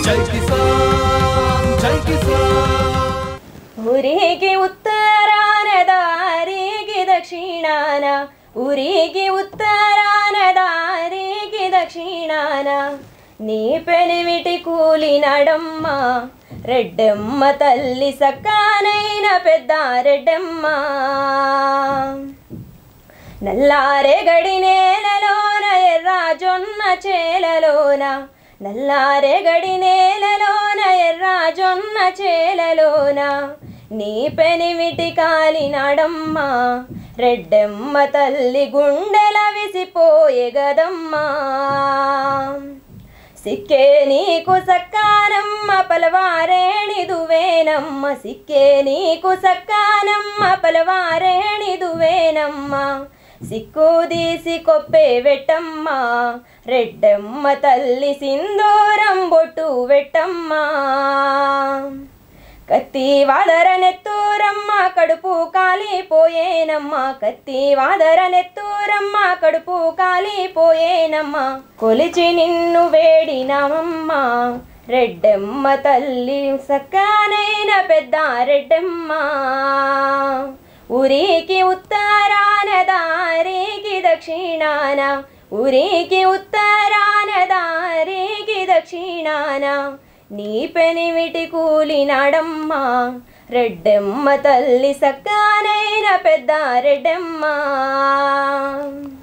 జై కిసాన్ జై కిసాన్ ఊరికి ఉత్తరాన దారికి దక్షిణాన ఊరికి ఉత్తరాన దారికి దక్షిణాన నీ పెనివిటి కూలినడమ్మ రెడ్డమ్మ తల్లి సక్కానైన పెద్ద రెడ్డమ్మ నల్లారే గడి నేలలోన ఎర్రా జొన్న చేలలోన నల్లారే గడి నేలలోన ఎర్రా జొన్న చేలలోన నీ పెనిమిటి కాలినాడమ్మ రెడ్డమ్మ తల్లి గుండెల విసిపోయే గదమ్మా సిక్కే నీకు సక్కానమ్మ పలవారేణిదువేనమ్మ సిక్కే నీకు సక్కానమ్మ పలవారేణిదువేనమ్మ సిక్కు తీసి కొప్పే వెట్టమ్మ రెడ్డమ్మ తల్లి సింధూరం బొట్టు వెట్టమ్మా కత్తి వాదర నెత్తూరమ్మ కడుపు కాలిపోయేనమ్మ కత్తి వాదర నెత్తూరమ్మ కడుపు కాలిపోయేనమ్మ కొలిచి నిన్ను వేడినమమ్మ రెడ్డమ్మ తల్లి సక్కానైన పెద్ద రెడ్డమ్మ ఊరికి ఉత్తరాన దారికి దక్షిణాన ఊరికి ఉత్తరాన దారికి దక్షిణాన నీ పెనిమిటి కూలినాడమ్మ రెడ్డమ్మ తల్లి సక్కానైన పెద్ద రెడ్డమ్మ